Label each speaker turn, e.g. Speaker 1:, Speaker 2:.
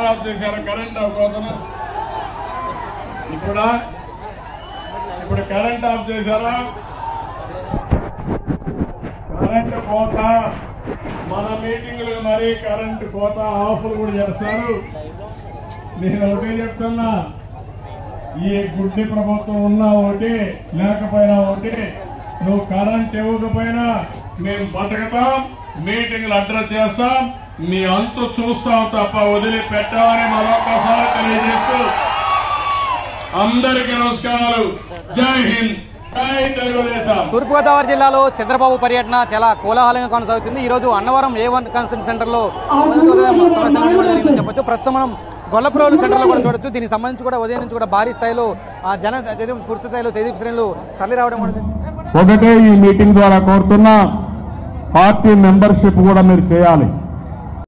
Speaker 1: Of చేశారా current of కోతనా ఇప్పుడా ఇప్పుడు కరెంట్ ఆఫ్ చేశారా కరెంట్ కోత మన మీటింగ్లకు మరీ కరెంట్ కోత ఆఫ్లు కూడా చేస్తారు నేను ఒకటే చెప్తున్నా ఈ గుడ్డి ప్రభుత్వం ఉన్నా ఒకటి లేకపోయినా ఒకటి నువ్వు కరెంట్ ఇవ్వకపోయినా మేము బతకతాం మీటింగ్లు అడ్రస్ చేస్తాం మీ అంతు చూస్తాం తప్ప వదిలిపెట్టామని మరొకసారి తెలియజేస్తూ అందరికీ నమస్కారాలు జై హింద్ జై తెలుగుదేశం
Speaker 2: తూర్పుగోదావరి జిల్లాలో చంద్రబాబు పర్యటన చాలా కోలాహలంగా కొనసాగుతుంది ఈ రోజు Annavaram A one consult centre లో చెప్పొచ్చు ప్రస్తుతం మనం గొల్లపురోలు సెంటర్ లో కూడా చూడొచ్చు దీనికి సంబంధించి కూడా ఉదయం నుంచి కూడా భారీ స్థాయిలో ఆ జన తెది- పూర్తి స్థాయిలో తెదీప్ శ్రేణులు తరలి రావడం కూడా జరిగింది.
Speaker 3: ఒకటే ఈ మీటింగ్ ద్వారా కోరుతున్నా పార్టీ మెంబర్షిప్ కూడా మీరు చేయాలి